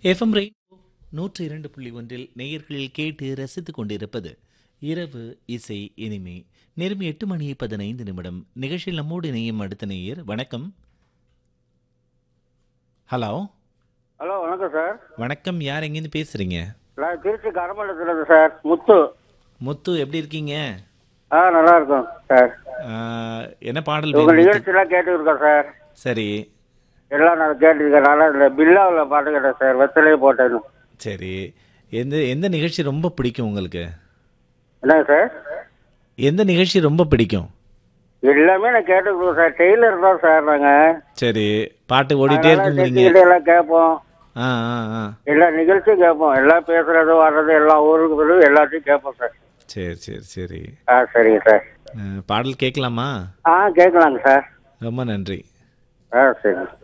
FM rainbow நூற்றி இரண்டு புள்ளி ஒன்றில் நேயர்கள் கேட்டு ரசித்துக் கொண்டிருப்பது இரவு இசை இனிமை நேரம் எட்டு மணி பதினைந்து நிமிடம் நிகழ்ச்சியில் நம்மோடு இணையும் அடுத்த நேயர் வணக்கம் ஹலோ ஹலோ வணக்கம் சார் வணக்கம் யார் எங்கேருந்து பேசுறீங்க நான் திருச்சி கரமண்டலத்துலேருந்து சார் முத்து முத்து எப்படி இருக்கீங்க ஆ நல்லா இருக்கும் சார் ஆ, என்ன பாடல் உங்கள் வேணும் முத்து? நிகழ்ச்சியெல்லாம் கேட்டுருக்கோம் சார் சரி எல்லாம் நான் கேட்டுருக்கனால இந்த பில்லாவில் பாட்டு கேட்டேன் சார் வெத்தலையே போட்டேன்னு சரி எந்த எந்த நிகழ்ச்சி ரொம்ப பிடிக்கும் உங்களுக்கு என்னங்க சார் எந்த நிகழ்ச்சி ரொம்ப பிடிக்கும் எல்லாமே நான் கேட்டுருக்கோம் சார் டெய்லர் தான் சார் நாங்கள் சரி பாட்டு ஓடிட்டே இருக்குங்கிறீங்க தெரிஞ்சுக்கிட்டு எல்லாம் கேட்போம் ஆ ஆ ஆ எல்லா நிகழ்ச்சியும் கேட்போம் எல்லாம் பேசுறது வர்றது எல்லா ஊருக்கு போகிறது எல்லாத்தையும் கேட்போம் சார் சரி சரி சரி ஆ சரிங்க சார் அஹ், பாடல் கேட்கலாமா ஆ கேட்கலாங்க சார் ரொம்ப நன்றி ஆ சரி